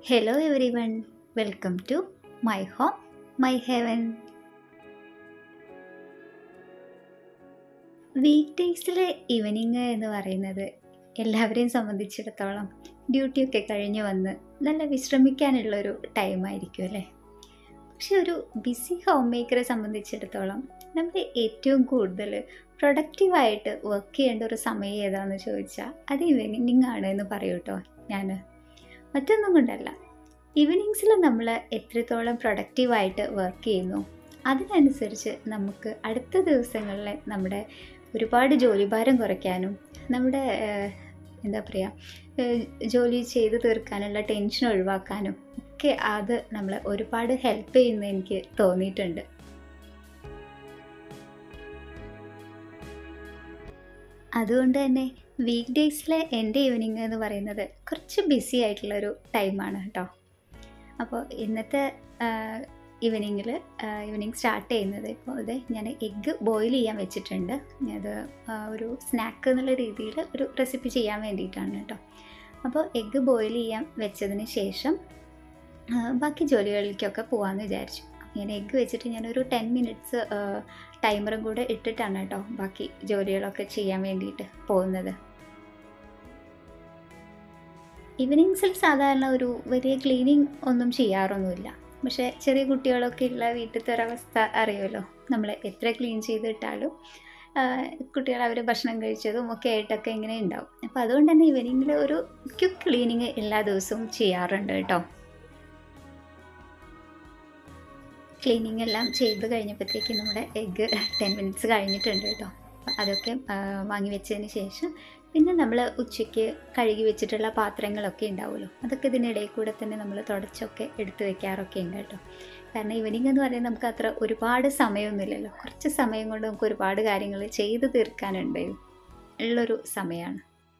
Hello everyone, welcome to my home, my heaven. Week ഡേയ്സിലെ evening എന്ന് പറയുന്നത് എല്ലാവരെയും സംബന്ധിച്ചിടത്തോളം ഡ്യൂട്ടിയൊക്കെ കഴിഞ്ഞ് വന്ന് നല്ല വിശ്രമിക്കാനുള്ളൊരു ടൈമായിരിക്കും അല്ലേ പക്ഷെ ഒരു ബിസി ഹോം മേക്കറെ സംബന്ധിച്ചിടത്തോളം നമ്മൾ ഏറ്റവും കൂടുതൽ പ്രൊഡക്റ്റീവായിട്ട് വർക്ക് ചെയ്യേണ്ട ഒരു സമയം ഏതാണെന്ന് ചോദിച്ചാൽ അത് ഈവനിങ് ആണ് എന്ന് പറയൂ കേട്ടോ ഞാൻ മറ്റൊന്നും കൊണ്ടല്ല ഈവനിങ്സിൽ നമ്മൾ എത്രത്തോളം പ്രൊഡക്റ്റീവായിട്ട് വർക്ക് ചെയ്യുന്നു അതിനനുസരിച്ച് നമുക്ക് അടുത്ത ദിവസങ്ങളിൽ നമ്മുടെ ഒരുപാട് ജോലിഭാരം കുറയ്ക്കാനും നമ്മുടെ ഏഹ്, എന്താ പറയുക ജോലി ചെയ്ത് തീർക്കാനുള്ള ടെൻഷൻ ഒഴിവാക്കാനും ഒക്കെ അത് നമ്മളെ ഒരുപാട് ഹെൽപ്പ് ചെയ്യുന്ന എനിക്ക് തോന്നിയിട്ടുണ്ട് അതുകൊണ്ട് തന്നെ വീക്ക് ഡേയ്സിലെ എൻ്റെ ഈവനിങ് എന്ന് പറയുന്നത് കുറച്ച് ബിസി ആയിട്ടുള്ളൊരു ടൈമാണ് കേട്ടോ അപ്പോൾ ഇന്നത്തെ ഈവനിങ്ങിൽ ഈവനിങ് സ്റ്റാർട്ട് ചെയ്യുന്നത് ഇപ്പോൾ ഇത് ഞാൻ എഗ്ഗ് ബോയിൽ ചെയ്യാൻ വെച്ചിട്ടുണ്ട് അത് ആ, ഒരു സ്നാക്ക് എന്നുള്ള രീതിയിൽ ഒരു റെസിപ്പി ചെയ്യാൻ വേണ്ടിയിട്ടാണ് കേട്ടോ അപ്പോൾ എഗ്ഗ് ബോയിൽ ചെയ്യാൻ വെച്ചതിന് ശേഷം ആ, ബാക്കി ജോലികളിലേക്കൊക്കെ പോകാമെന്ന് വിചാരിച്ചു ഞാൻ എഗ്ഗ് വെച്ചിട്ട് ഞാനൊരു ടെൻ മിനിറ്റ്സ് ടൈമറും കൂടെ ഇട്ടിട്ടാണ് കേട്ടോ ബാക്കി ജോലികളൊക്കെ ചെയ്യാൻ വേണ്ടിയിട്ട് പോകുന്നത് ഈവനിങ്സിൽ സാധാരണ ഒരു വലിയ ക്ലീനിങ് ഒന്നും ചെയ്യാറൊന്നുമില്ല പക്ഷേ ചെറിയ കുട്ടികളൊക്കെ ഉള്ള വീട്ടിലത്തെ ഒരവസ്ഥ അറിയുമല്ലോ നമ്മൾ എത്ര ക്ലീൻ ചെയ്തിട്ടാലും കുട്ടികൾ അവർ ഭക്ഷണം കഴിച്ചതും ഒക്കെ ആയിട്ടൊക്കെ ഇങ്ങനെ ഉണ്ടാവും അപ്പോൾ അതുകൊണ്ട് തന്നെ ഈവനിങ്ങിൽ ഒരു ക്വിക്ക് ക്ലീനിങ് എല്ലാ ദിവസവും ചെയ്യാറുണ്ട് കേട്ടോ ക്ലീനിങ് എല്ലാം ചെയ്ത് കഴിഞ്ഞപ്പോഴത്തേക്ക് നമ്മുടെ എഗ്ഗ് ടെൻ മിനിറ്റ്സ് കഴിഞ്ഞിട്ടുണ്ട് കേട്ടോ അപ്പം അതൊക്കെ ആ, വാങ്ങി വെച്ചതിന് ശേഷം പിന്നെ നമ്മൾ ഉച്ചയ്ക്ക് കഴുകി വെച്ചിട്ടുള്ള പാത്രങ്ങളൊക്കെ ഉണ്ടാവുമല്ലോ അതൊക്കെ ഇതിനിടയിൽ കൂടെ തന്നെ നമ്മൾ തുടച്ചൊക്കെ എടുത്ത് വെക്കാറൊക്കെ ഉണ്ട് കേട്ടോ കാരണം ഈവനിങ് എന്ന് പറയുന്നത് നമുക്ക് അത്ര ഒരുപാട് സമയമൊന്നുമില്ലല്ലോ കുറച്ച് സമയം കൊണ്ട് നമുക്ക് ഒരുപാട് കാര്യങ്ങൾ ചെയ്ത് തീർക്കാനുണ്ട് ഉള്ളൊരു സമയമാണ്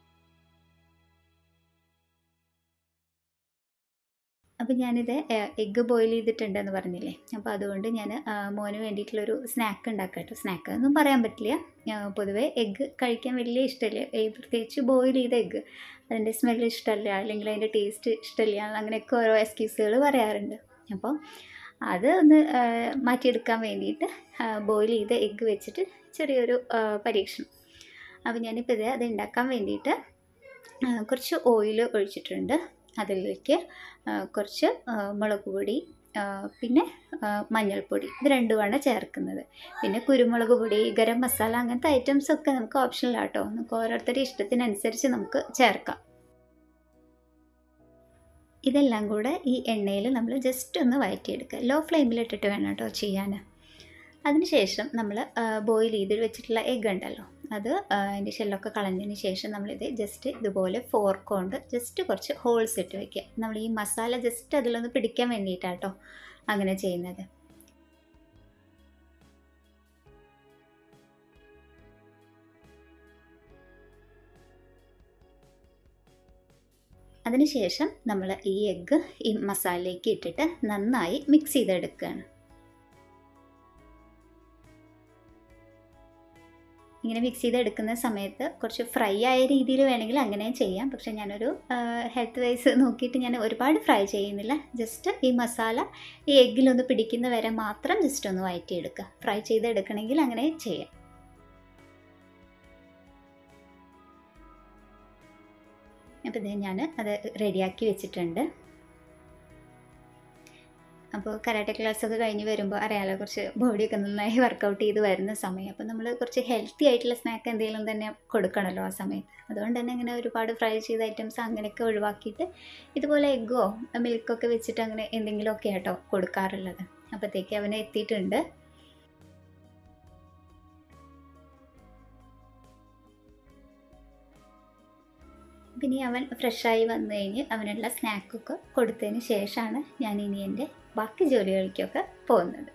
അപ്പോൾ ഞാനിത് എഗ്ഗ് ബോയിൽ ചെയ്തിട്ടുണ്ടെന്ന് പറഞ്ഞില്ലേ അപ്പോൾ അതുകൊണ്ട് ഞാൻ മോന് വേണ്ടിയിട്ടുള്ളൊരു സ്നാക്ക് ഉണ്ടാക്കാം കേട്ടോ സ്നാക്ക് ഒന്നും പറയാൻ പറ്റില്ല ആ, പൊതുവേ എഗ്ഗ് കഴിക്കാൻ വലിയ ഇഷ്ടമില്ല ഈ പ്രത്യേകിച്ച് ബോയിൽ ചെയ്ത എഗ്ഗ് അതിൻ്റെ സ്മെല്ല് ഇഷ്ടമല്ല അല്ലെങ്കിൽ അതിൻ്റെ ടേസ്റ്റ് ഇഷ്ടമില്ല അങ്ങനെയൊക്കെ ഓരോ എക്സ്ക്യൂസുകൾ പറയാറുണ്ട് അപ്പോൾ അത് ഒന്ന് ആ, മാറ്റിയെടുക്കാൻ വേണ്ടിയിട്ട് ബോയിൽ ചെയ്ത എഗ്ഗ് വെച്ചിട്ട് ചെറിയൊരു ആ, പരീക്ഷണം അപ്പോൾ ഞാനിപ്പോൾ ഇത് അത് ഉണ്ടാക്കാൻ വേണ്ടിയിട്ട് ആ, കുറച്ച് ഓയിൽ ഒഴിച്ചിട്ടുണ്ട് അതിലേക്ക് ആ, കുറച്ച് ആ, മുളക് പൊടി ആ, പിന്നെ ആ, മഞ്ഞൾപ്പൊടി ഇത് രണ്ടുമാണ് ചേർക്കുന്നത് പിന്നെ കുരുമുളക് പൊടി ഗരം മസാല അങ്ങനത്തെ ഐറ്റംസ് ഒക്കെ നമുക്ക് ഓപ്ഷനിലാട്ടോ നമുക്ക് ഓരോരുത്തരുടെ ഇഷ്ടത്തിനനുസരിച്ച് നമുക്ക് ചേർക്കാം ഇതെല്ലാം കൂടെ ഈ എണ്ണയിൽ നമ്മൾ ജസ്റ്റ് ഒന്ന് വഴറ്റിയെടുക്കുക ലോ ഫ്ലെയിമിലിട്ടിട്ട് വേണം കേട്ടോ ചെയ്യാൻ അതിനുശേഷം നമ്മൾ ബോയിൽ ചെയ്ത് വെച്ചിട്ടുള്ള എഗ്ഗ് ഉണ്ടല്ലോ അത് ആ, അതിൻ്റെ ഷെല്ലൊക്കെ കളഞ്ഞതിന് ശേഷം നമ്മളിത് ജസ്റ്റ് ഇതുപോലെ ഫോർക്ക് കൊണ്ട് ജസ്റ്റ് കുറച്ച് ഹോൾസ് ഇട്ട് വെക്കുക നമ്മൾ ഈ മസാല ജസ്റ്റ് അതിലൊന്ന് പിടിക്കാൻ വേണ്ടിയിട്ടാട്ടോ അങ്ങനെ ചെയ്യുന്നത് അതിനുശേഷം നമ്മൾ ഈ എഗ്ഗ് ഈ മസാലയിലേക്ക് ഇട്ടിട്ട് നന്നായി മിക്സ് ചെയ്തെടുക്കുകയാണ് ഇങ്ങനെ മിക്സ് ചെയ്തെടുക്കുന്ന സമയത്ത് കുറച്ച് ഫ്രൈ ആയ രീതിയിൽ വേണമെങ്കിൽ അങ്ങനെ ചെയ്യാം പക്ഷെ ഞാനൊരു ഹെൽത്ത് വൈസ് നോക്കിയിട്ട് ഞാൻ ഒരുപാട് ഫ്രൈ ചെയ്യുന്നില്ല ജസ്റ്റ് ഈ മസാല ഈ എഗ്ഗിലൊന്ന് പിടിക്കുന്ന വരെ മാത്രം ജസ്റ്റ് ഒന്ന് വഴറ്റിയെടുക്കുക ഫ്രൈ ചെയ്തെടുക്കണമെങ്കിൽ അങ്ങനെ ചെയ്യാം അപ്പോൾ ഇത് ഞാൻ അത് റെഡിയാക്കി വെച്ചിട്ടുണ്ട് അപ്പോൾ കരാട്ടെ ക്ലാസ്സൊക്കെ കഴിഞ്ഞ് വരുമ്പോൾ അറിയാലോ കുറച്ച് ബോഡിയൊക്കെ നന്നായി വർക്കൗട്ട് ചെയ്ത് വരുന്ന സമയം അപ്പോൾ നമ്മൾ കുറച്ച് ഹെൽത്തി ആയിട്ടുള്ള സ്നാക്ക് എന്തെങ്കിലും തന്നെ കൊടുക്കണമല്ലോ ആ സമയത്ത് അതുകൊണ്ട് തന്നെ ഇങ്ങനെ ഒരുപാട് ഫ്രൈ ചെയ്ത ഐറ്റംസ് അങ്ങനെയൊക്കെ ഒഴിവാക്കിയിട്ട് ഇതുപോലെ എഗ്ഗോ മിൽക്കൊക്കെ വെച്ചിട്ട് അങ്ങനെ എന്തെങ്കിലുമൊക്കെ ആട്ടോ കൊടുക്കാറുള്ളത് അപ്പോഴത്തേക്ക് അവന് എത്തിയിട്ടുണ്ട് പിന്നെ അവൻ ഫ്രഷായി വന്നു കഴിഞ്ഞ് അവനുള്ള സ്നാക്കൊക്കെ കൊടുത്തതിന് ശേഷമാണ് ഞാൻ ഇനി എൻ്റെ ബാക്കി ജോലികൾക്കൊക്കെ പോകുന്നത്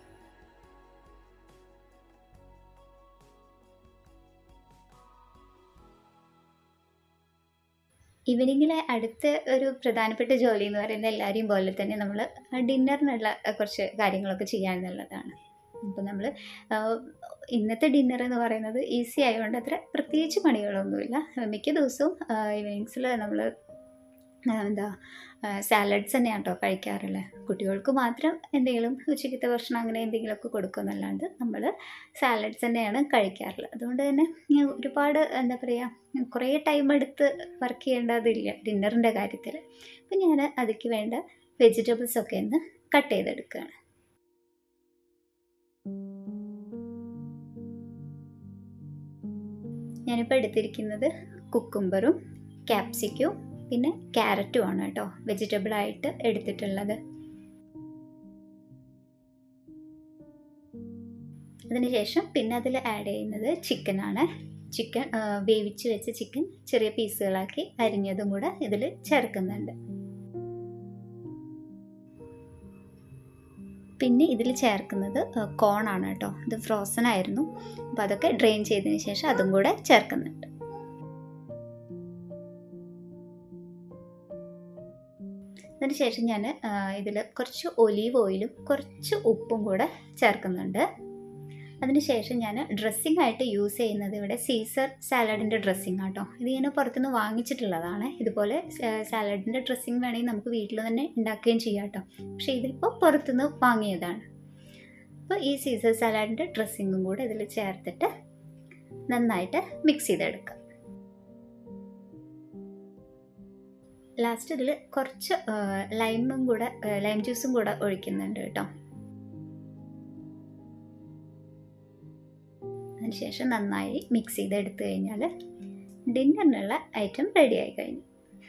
ഈവനിങ്ങിലെ അടുത്ത ഒരു പ്രധാനപ്പെട്ട ജോലി എന്ന് പറയുന്നത് എല്ലാവരെയും പോലെ തന്നെ നമ്മൾ ഡിന്നറിനുള്ള കുറച്ച് കാര്യങ്ങളൊക്കെ ചെയ്യാന്നുള്ളതാണ് അപ്പോൾ നമ്മൾ ഇന്നത്തെ ഡിന്നർ എന്ന് പറയുന്നത് ഈസി ആയതുകൊണ്ട് അത്ര പ്രത്യേകിച്ച് പണികളൊന്നുമില്ല മിക്ക ദിവസവും ഈവനിങ്സിൽ നമ്മൾ ആ, എന്താ സാലഡ്സ് തന്നെയാണ് കേട്ടോ കഴിക്കാറുള്ളത് കുട്ടികൾക്ക് മാത്രം എന്തെങ്കിലും ഉച്ചയ്ക്കത്തെ ഭക്ഷണം അങ്ങനെ എന്തെങ്കിലുമൊക്കെ കൊടുക്കുമെന്നല്ലാണ്ട് നമ്മൾ സാലഡ്സ് തന്നെയാണ് കഴിക്കാറുള്ളത് അതുകൊണ്ട് തന്നെ ഞാൻ ഒരുപാട് എന്താ പറയുക കുറേ ടൈം എടുത്ത് വർക്ക് ചെയ്യേണ്ടതില്ല ഡിന്നറിൻ്റെ കാര്യത്തിൽ അപ്പം ഞാൻ അതിക്ക് വേണ്ട വെജിറ്റബിൾസ് ഒക്കെ ഒന്ന് കട്ട് ചെയ്തെടുക്കുകയാണ് ഞാനിപ്പോൾ എടുത്തിരിക്കുന്നത് കുക്കുംബറും ക്യാപ്സിക്കും പിന്നെ ക്യാരറ്റും ആണ് കേട്ടോ വെജിറ്റബിൾ ആയിട്ട് എടുത്തിട്ടുള്ളത് അതിനുശേഷം പിന്നെ അതിൽ ആഡ് ചെയ്യുന്നത് ചിക്കനാണ് ചിക്കൻ വേവിച്ച് വെച്ച ചിക്കൻ ചെറിയ പീസുകളാക്കി അരിഞ്ഞതും കൂടെ ഇതിൽ ചേർക്കുന്നുണ്ട് പിന്നെ ഇതിൽ ചേർക്കുന്നത് കോണാണ് കേട്ടോ ഇത് ഫ്രോസൺ ആയിരുന്നു അപ്പോൾ അതൊക്കെ ഡ്രെയിൻ ചെയ്തതിന് ശേഷം അതും കൂടെ ചേർക്കുന്നുണ്ട് അതിനുശേഷം ഞാൻ ഇതിൽ കുറച്ച് ഒലീവ് ഓയിലും കുറച്ച് ഉപ്പും കൂടെ ചേർക്കുന്നുണ്ട് അതിനുശേഷം ഞാൻ ഡ്രസ്സിംഗ് ആയിട്ട് യൂസ് ചെയ്യുന്നത് ഇവിടെ സീസർ സാലഡിൻ്റെ ഡ്രസ്സിംഗ് ആട്ടോ ഇത് ഞാൻ പുറത്തുനിന്ന് വാങ്ങിച്ചിട്ടുള്ളതാണ് ഇതുപോലെ സാലഡിൻ്റെ ഡ്രസ്സിംഗ് വേണമെങ്കിൽ നമുക്ക് വീട്ടിൽ തന്നെ ഉണ്ടാക്കുകയും ചെയ്യാം കേട്ടോ പക്ഷേ ഇതിപ്പോൾ പുറത്തുനിന്ന് വാങ്ങിയതാണ് അപ്പോൾ ഈ സീസർ സാലഡിൻ്റെ ഡ്രസ്സിങ്ങും കൂടെ ഇതിൽ ചേർത്തിട്ട് നന്നായിട്ട് മിക്സ് ചെയ്തെടുക്കുക ലാസ്റ്റ് ഇതിൽ കുറച്ച് ലൈമും കൂടെ ലൈം ജ്യൂസും കൂടെ ഒഴിക്കുന്നുണ്ട് കേട്ടോ അതിനുശേഷം നന്നായി മിക്സ് ചെയ്ത് എടുത്തു കഴിഞ്ഞാൽ ഡിന്നറിനുള്ള ഐറ്റം റെഡി ആയി കഴിഞ്ഞു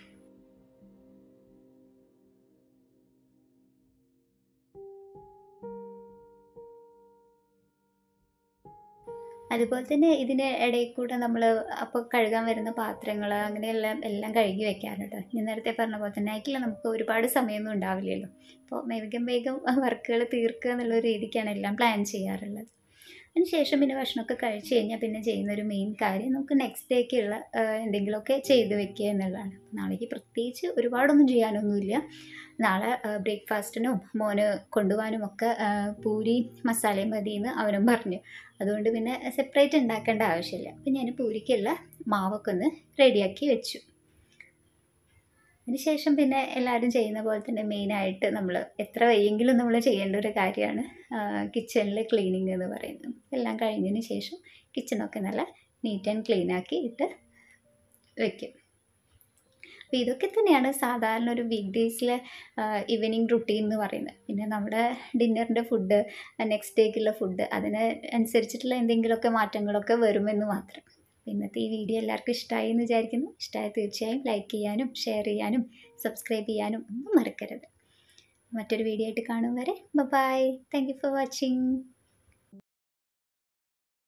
അതുപോലെ തന്നെ ഇതിന് ഇടയിൽ കൂടെ നമ്മൾ അപ്പോൾ കഴുകാൻ വരുന്ന പാത്രങ്ങൾ അങ്ങനെയെല്ലാം എല്ലാം കഴുകി വെക്കാറുണ്ട് ഞാൻ നേരത്തെ പറഞ്ഞ പോലെ തന്നെ ആയിട്ടില്ല നമുക്ക് ഒരുപാട് സമയമൊന്നും ഉണ്ടാവില്ലല്ലോ അപ്പോൾ വേഗം വേഗം വർക്കുകൾ തീർക്കുക എന്നുള്ള രീതിക്കാണ് എല്ലാം പ്ലാൻ ചെയ്യാറുള്ളത് അതിനുശേഷം പിന്നെ ഭക്ഷണമൊക്കെ കഴിച്ച് കഴിഞ്ഞാൽ പിന്നെ ചെയ്യുന്ന ഒരു മെയിൻ കാര്യം നമുക്ക് നെക്സ്റ്റ് ഡേക്കുള്ള എന്തെങ്കിലുമൊക്കെ ചെയ്ത് വെക്കുക എന്നുള്ളതാണ് നാളേക്ക് പ്രത്യേകിച്ച് ഒരുപാടൊന്നും ചെയ്യാനൊന്നുമില്ല നാളെ ബ്രേക്ക്ഫാസ്റ്റിനും മോന് കൊണ്ടുപോകാനും ഒക്കെ പൂരി മസാലയും മതി എന്ന് അവനും പറഞ്ഞു അതുകൊണ്ട് പിന്നെ സെപ്പറേറ്റ് ഉണ്ടാക്കേണ്ട ആവശ്യമില്ല അപ്പം ഞാൻ പൂരിക്കുള്ള മാവൊക്കെ ഒന്ന് റെഡിയാക്കി വെച്ചു അതിനുശേഷം പിന്നെ എല്ലാവരും ചെയ്യുന്ന പോലെ തന്നെ മെയിനായിട്ട് നമ്മൾ എത്ര വയ്യെങ്കിലും നമ്മൾ ചെയ്യേണ്ട ഒരു കാര്യമാണ് കിച്ചണിൽ ക്ലീനിങ് എന്ന് പറയുന്നത് എല്ലാം കഴിഞ്ഞതിന് ശേഷം കിച്ചണൊക്കെ നല്ല നീറ്റ് ആൻഡ് ക്ലീൻ ആക്കി ഇട്ട് വെക്കും അപ്പോൾ ഇതൊക്കെ തന്നെയാണ് സാധാരണ ഒരു വീക്ക് ഡേയ്സിലെ ഈവനിങ് റുട്ടീൻ എന്ന് പറയുന്നത് പിന്നെ നമ്മുടെ ഡിന്നറിൻ്റെ ഫുഡ് നെക്സ്റ്റ് ഡേക്കുള്ള ഫുഡ് അതിന് അനുസരിച്ചിട്ടുള്ള എന്തെങ്കിലുമൊക്കെ മാറ്റങ്ങളൊക്കെ വരുമെന്ന് മാത്രം ഇന്നത്തെ ഈ വീഡിയോ എല്ലാവർക്കും ഇഷ്ടമായി എന്ന് വിചാരിക്കുന്നു ഇഷ്ടമായി തീർച്ചയായും ലൈക്ക് ചെയ്യാനും ഷെയർ ചെയ്യാനും സബ്സ്ക്രൈബ് ചെയ്യാനും ഒന്നും മറക്കരുത് മറ്റൊരു വീഡിയോ ആയിട്ട് കാണും വരെ bye thank you for watching